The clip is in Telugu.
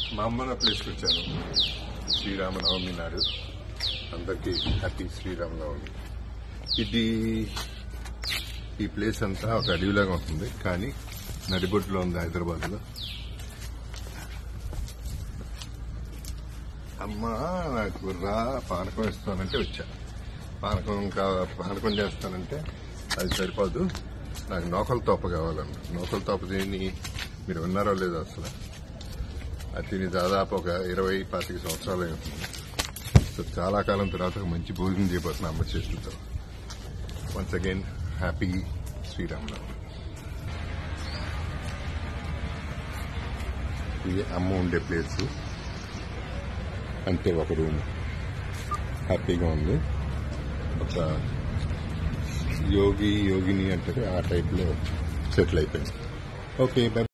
మా అమ్మ నా ప్లేస్కి వచ్చాను శ్రీరామనవమి నాడు అందరికీ హ్యాపీ శ్రీరామనవమి ఇది ఈ ప్లేస్ అంతా ఒక అడవిలాగా ఉంటుంది కానీ నడిబొడ్డులో ఉంది హైదరాబాద్లో అమ్మ నాకు రా పానకం ఇస్తానంటే వచ్చా పానకం కా పానకం చేస్తానంటే అది సరిపోదు నాకు నోకల తోప కావాలన్న నోకల తోప తిని మీరు విన్నారో లేదో అసలు అది తిని దాదాపు ఒక ఇరవై పాతిక సంవత్సరాలు అయి ఉంటుంది సో చాలా కాలం తర్వాత ఒక మంచి భోజనం చేయబోతున్నా అమ్మ చేస్తుంటా వన్స్ అగైన్ హ్యాపీ శ్రీరామనవమి ఇది అమ్మ ఉండే ప్లేస్ అంటే ఒక రూమ్ హ్యాపీగా ఉంది ఒక యోగి యోగిని అంటే ఆ టైప్లో సెటిల్ అయిపోయింది ఓకే బై